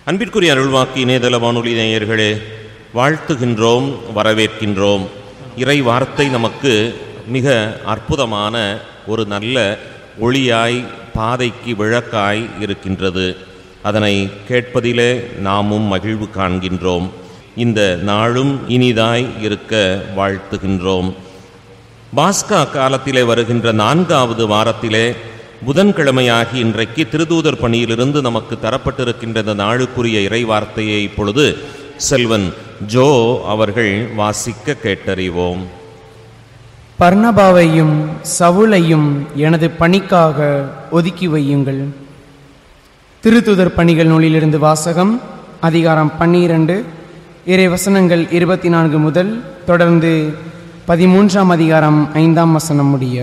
அன்பிற்குரிய அருள்வாக்கு இணையதள வானொலி நேயர்களே வாழ்த்துகின்றோம் வரவேற்கின்றோம் இறை வார்த்தை நமக்கு மிக அற்புதமான ஒரு நல்ல ஒளியாய் பாதைக்கு விளக்காய் இருக்கின்றது அதனை கேட்பதிலே நாமும் மகிழ்வு காண்கின்றோம் இந்த நாளும் இனிதாய் இருக்க வாழ்த்துகின்றோம் பாஸ்கா காலத்திலே வருகின்ற நான்காவது வாரத்திலே புதன்கிழமையாகி இன்றைக்கு திருதூதர் பணியிலிருந்து நமக்கு தரப்பட்டிருக்கின்ற இந்த நாளுக்குரிய இறை வார்த்தையை இப்பொழுது செல்வன் ஜோ அவர்கள் வாசிக்க கேட்டறிவோம் பர்ணபாவையும் சவுலையும் எனது பணிக்காக ஒதுக்கி வையுங்கள் திருத்துதர் பணிகள் நூலிலிருந்து வாசகம் அதிகாரம் பன்னிரண்டு இறை வசனங்கள் இருபத்தி நான்கு முதல் தொடர்ந்து பதிமூன்றாம் அதிகாரம் ஐந்தாம் வசனம் முடிய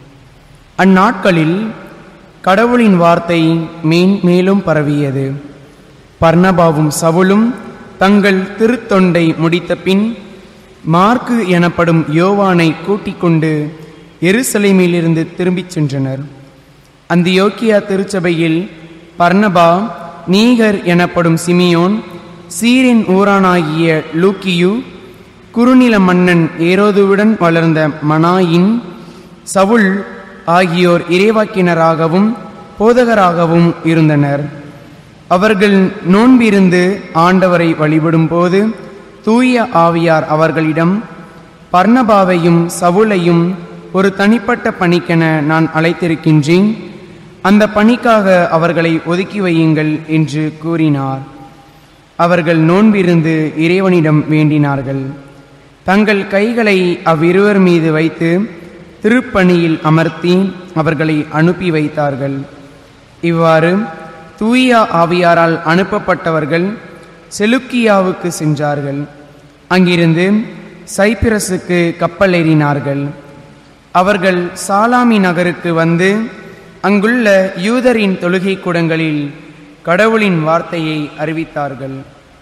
அந்நாட்களில் கடவுளின் வார்த்தை மேன் மேலும் பரவியது பர்ணபாவும் சவுலும் தங்கள் திருத்தொண்டை முடித்த பின் மார்க்கு எனப்படும் யோவானை கூட்டிக் கொண்டு எருசலேமிலிருந்து திரும்பிச் சென்றனர் அந்தியோக்கியா திருச்சபையில் பர்ணபா நீகர் எனப்படும் சிமியோன் சீரின் ஊரானாகிய லூக்கியு குறுநில மன்னன் ஏரோதுவுடன் வளர்ந்த மனாயின் சவுல் ஆகியோர் இறைவாக்கினராகவும் போதகராகவும் இருந்தனர் அவர்கள் நோன்பிருந்து ஆண்டவரை வழிபடும்போது தூய ஆவியார் அவர்களிடம் பர்ணபாவையும் சவுலையும் ஒரு தனிப்பட்ட பணிக்கென நான் அழைத்திருக்கின்றேன் அந்த பணிக்காக அவர்களை ஒதுக்கி வையுங்கள் என்று கூறினார் அவர்கள் நோன்பிருந்து இறைவனிடம் வேண்டினார்கள் தங்கள் கைகளை அவ்விருவர் மீது வைத்து திருப்பணியில் அமர்த்தி அவர்களை அனுப்பி வைத்தார்கள் இவ்வாறு தூய ஆவியாரால் அனுப்பப்பட்டவர்கள் செலுக்கியாவுக்கு சென்றார்கள் அங்கிருந்து சைப்பிரசுக்கு கப்பல் ஏறினார்கள் அவர்கள் சாலாமி நகருக்கு வந்து அங்குள்ள யூதரின் தொழுகை கூடங்களில் கடவுளின் வார்த்தையை அறிவித்தார்கள்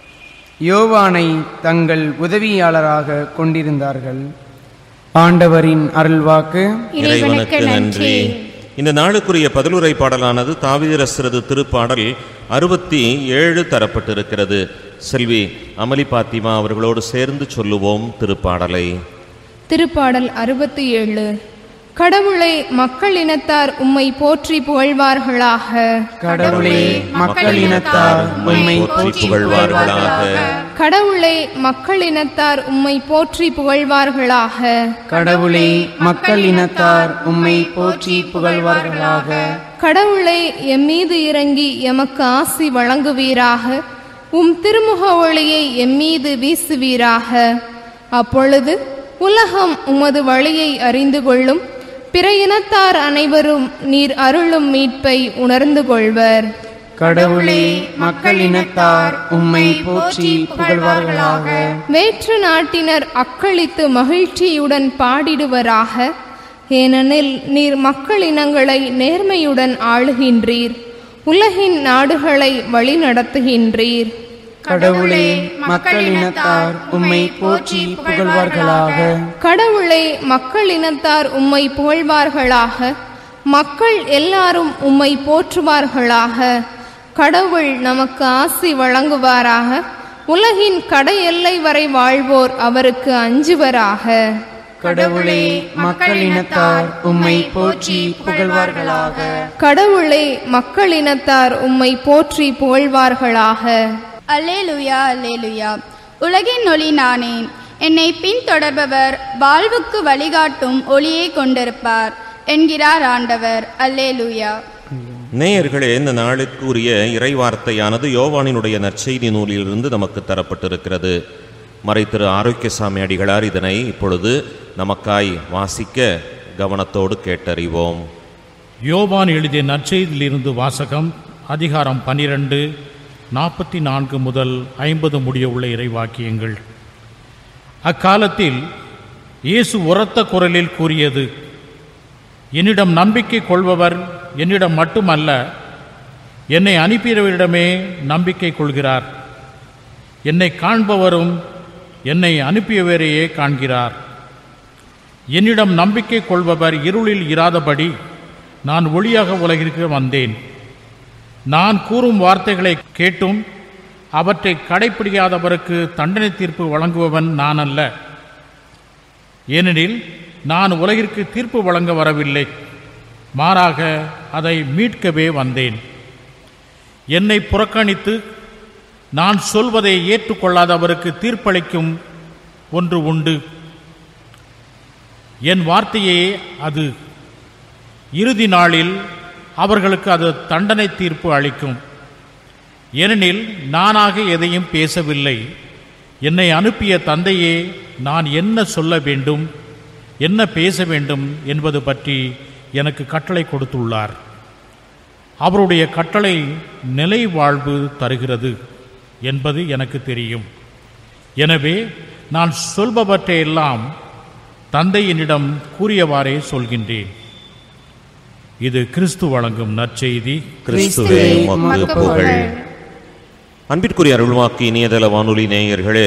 யோவானை தங்கள் உதவியாளராக கொண்டிருந்தார்கள் ஆண்டவரின் அருள்வாக்கு இறைவனுக்கு நன்றி இந்த நாளுக்குரிய பதிலுரை பாடலானது தாவிரசரது திருப்பாடல் அறுபத்தி ஏழு தரப்பட்டிருக்கிறது செல்வி அமளி பாத்திமா அவர்களோடு சேர்ந்து சொல்லுவோம் திருப்பாடலை திருப்பாடல் அறுபத்தி ஏழு கடவுளை மக்கள் இனத்தார் உம்மை போற்றி புகழ்வார்களாக கடவுளே மக்களினத்தார் உம்மை போற்றி புகழ்வார்களாக கடவுளை மக்கள் இனத்தார் உம்மை போற்றி புகழ்வார்களாக கடவுளே மக்களினத்தார் உம்மை போற்றி புகழ்வார்களாக கடவுளை எம்மீது இறங்கி எமக்கு ஆசி வழங்குவீராக உம் திருமுக ஒளியை எம்மீது வீசுவீராக அப்பொழுது உலகம் உமது வழியை அறிந்து கொள்ளும் பிற இனத்தார் அனைவரும் நீர் அருளும் மீட்பை உணர்ந்து கொள்வர் கடவுளே மக்களினத்தார் உம்மை போற்றி புகழ்வார்களாக வேற்று நாட்டினர் அக்களித்து மகிழ்ச்சியுடன் பாடிடுவராக ஏனெனில் நீர் மக்கள் இனங்களை நேர்மையுடன் ஆளுகின்றீர் உலகின் நாடுகளை வழிநடத்துகின்றீர் கடவுளே மக்களினத்தார் உம்மை போற்றி புகழ்வார்களாக கடவுளே மக்கள் இனத்தார் உம்மை புகழ்வார்களாக மக்கள் எல்லாரும் உம்மை போற்றுவார்களாக கடவுள் நமக்கு ஆசி வழங்குவாராக உலகின் கடை எல்லை வரை வாழ்வோர் அவருக்கு அஞ்சுவராக கடவுளே மக்களினத்தார் உம்மை போற்றி புகழ்வார்களாக கடவுளே மக்கள் இனத்தார் உம்மை போற்றி புகழ்வார்களாக அல்லேலுயா அல்லேலுயா உலகின் ஒளி நானே என்னை பின்தொடர்பவர் வாழ்வுக்கு வழிகாட்டும் ஒளியை கொண்டிருப்பார் என்கிறார் ஆண்டவர் அல்லேலுயா நேயர்களே இந்த நாளுக்கு உரிய இறைவார்த்தையானது யோவானினுடைய நற்செய்தி நூலிலிருந்து நமக்கு தரப்பட்டிருக்கிறது மறைத்திரு ஆரோக்கியசாமி அடிகளார் இதனை இப்பொழுது நமக்காய் வாசிக்க கவனத்தோடு கேட்டறிவோம் யோவான் எழுதிய நற்செய்தியிலிருந்து வாசகம் அதிகாரம் பனிரெண்டு நாற்பத்தி நான்கு முதல் ஐம்பது முடிய உள்ள இறைவாக்கியங்கள் அக்காலத்தில் இயேசு உரத்த குரலில் கூறியது என்னிடம் நம்பிக்கை கொள்பவர் என்னிடம் மட்டுமல்ல என்னை அனுப்பியவரிடமே நம்பிக்கை கொள்கிறார் என்னை காண்பவரும் என்னை அனுப்பியவரையே காண்கிறார் என்னிடம் நம்பிக்கை கொள்பவர் இருளில் இராதபடி நான் ஒளியாக உலகிற்கு வந்தேன் நான் கூறும் வார்த்தைகளை கேட்டும் அவற்றை கடைப்பிடிக்காதவருக்கு தண்டனை தீர்ப்பு வழங்குபவன் நான் அல்ல ஏனெனில் நான் உலகிற்கு தீர்ப்பு வழங்க வரவில்லை மாறாக அதை மீட்கவே வந்தேன் என்னை புறக்கணித்து நான் சொல்வதை ஏற்றுக்கொள்ளாதவருக்கு தீர்ப்பளிக்கும் ஒன்று உண்டு என் வார்த்தையே அது இறுதி நாளில் அவர்களுக்கு அது தண்டனை தீர்ப்பு அளிக்கும் ஏனெனில் நானாக எதையும் பேசவில்லை என்னை அனுப்பிய தந்தையே நான் என்ன சொல்ல வேண்டும் என்ன பேச வேண்டும் என்பது பற்றி எனக்கு கட்டளை கொடுத்துள்ளார் அவருடைய கட்டளை நிலை வாழ்வு தருகிறது என்பது எனக்கு தெரியும் எனவே நான் சொல்பவற்றையெல்லாம் தந்தை என்னிடம் கூறியவாறே சொல்கின்றேன் இது கிறிஸ்து வழங்கும் நற்செய்தி கிறிஸ்துவே உமக்கு புகழ் அன்பிற்குரிய அருள்வாக்கு இணையதள வானொலி நேயர்களே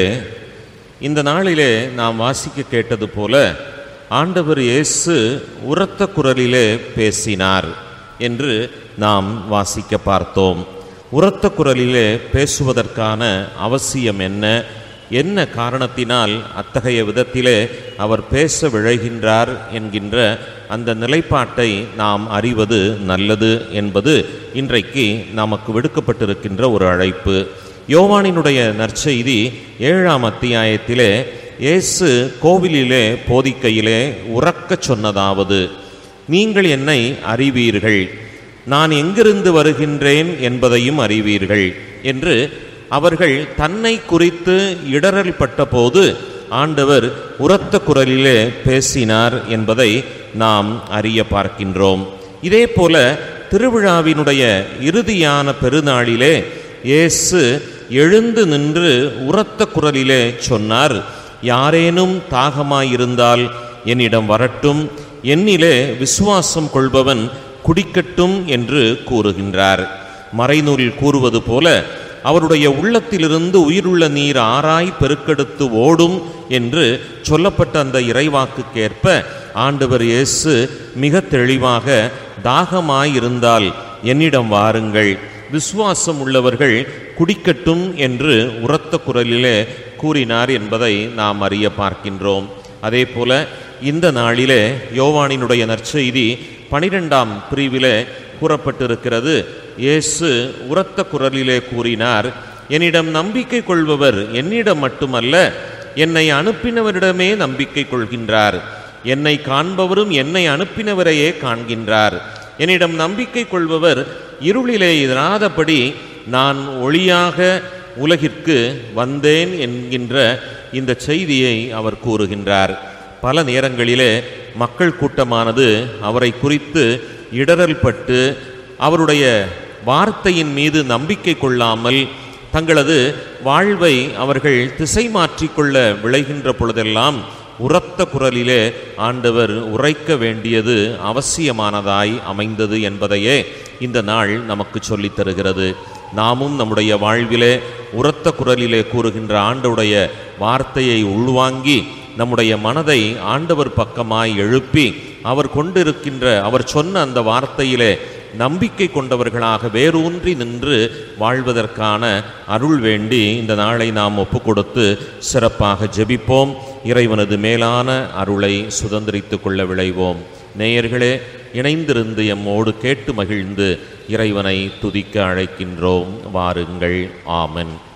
இந்த நாளிலே நாம் வாசிக்க கேட்டது போல ஆண்டவர் இயேசு உரத்த குரலிலே பேசினார் என்று நாம் வாசிக்க பார்த்தோம் உரத்த குரலிலே பேசுவதற்கான அவசியம் என்ன என்ன காரணத்தினால் அத்தகைய விதத்திலே அவர் பேச விழைகின்றார் என்கின்ற அந்த நிலைப்பாட்டை நாம் அறிவது நல்லது என்பது இன்றைக்கு நமக்கு விடுக்கப்பட்டிருக்கின்ற ஒரு அழைப்பு யோவானினுடைய நற்செய்தி ஏழாம் அத்தியாயத்திலே இயேசு கோவிலிலே போதிக்கையிலே உறக்கச் சொன்னதாவது நீங்கள் என்னை அறிவீர்கள் நான் எங்கிருந்து வருகின்றேன் என்பதையும் அறிவீர்கள் என்று அவர்கள் தன்னை குறித்து இடரல் பட்டபோது ஆண்டவர் உரத்த குரலிலே பேசினார் என்பதை நாம் அறிய பார்க்கின்றோம் இதே போல திருவிழாவினுடைய இறுதியான பெருநாளிலே இயேசு எழுந்து நின்று உரத்த குரலிலே சொன்னார் யாரேனும் தாகமாயிருந்தால் என்னிடம் வரட்டும் என்னிலே விசுவாசம் கொள்பவன் குடிக்கட்டும் என்று கூறுகின்றார் மறைநூலில் கூறுவது போல அவருடைய உள்ளத்திலிருந்து உயிருள்ள நீர் ஆராய் பெருக்கெடுத்து ஓடும் என்று சொல்லப்பட்ட அந்த இறைவாக்குக்கேற்ப ஆண்டவர் இயேசு மிக தெளிவாக தாகமாயிருந்தால் என்னிடம் வாருங்கள் விசுவாசம் உள்ளவர்கள் குடிக்கட்டும் என்று உரத்த குரலிலே கூறினார் என்பதை நாம் அறிய பார்க்கின்றோம் அதே போல இந்த நாளிலே யோவானினுடைய நற்செய்தி பனிரெண்டாம் பிரிவிலே கூறப்பட்டிருக்கிறது இயேசு உரத்த குரலிலே கூறினார் என்னிடம் நம்பிக்கை கொள்பவர் என்னிடம் மட்டுமல்ல என்னை அனுப்பினவரிடமே நம்பிக்கை கொள்கின்றார் என்னை காண்பவரும் என்னை அனுப்பினவரையே காண்கின்றார் என்னிடம் நம்பிக்கை கொள்பவர் இருளிலே இராதபடி நான் ஒளியாக உலகிற்கு வந்தேன் என்கின்ற இந்த செய்தியை அவர் கூறுகின்றார் பல நேரங்களிலே மக்கள் கூட்டமானது அவரை குறித்து இடரல் பட்டு அவருடைய வார்த்தையின் மீது நம்பிக்கை கொள்ளாமல் தங்களது வாழ்வை அவர்கள் திசை மாற்றிக்கொள்ள விளைகின்ற பொழுதெல்லாம் உரத்த குரலிலே ஆண்டவர் உரைக்க வேண்டியது அவசியமானதாய் அமைந்தது என்பதையே இந்த நாள் நமக்கு சொல்லித் தருகிறது நாமும் நம்முடைய வாழ்விலே உரத்த குரலிலே கூறுகின்ற ஆண்டவுடைய வார்த்தையை உள்வாங்கி நம்முடைய மனதை ஆண்டவர் பக்கமாய் எழுப்பி அவர் கொண்டிருக்கின்ற அவர் சொன்ன அந்த வார்த்தையிலே நம்பிக்கை கொண்டவர்களாக வேரூன்றி நின்று வாழ்வதற்கான அருள் வேண்டி இந்த நாளை நாம் ஒப்புக்கொடுத்து சிறப்பாக ஜெபிப்போம் இறைவனது மேலான அருளை சுதந்திரித்துக் கொள்ள விளைவோம் நேயர்களே இணைந்திருந்து எம்மோடு கேட்டு மகிழ்ந்து இறைவனை துதிக்க அழைக்கின்றோம் வாருங்கள் ஆமென்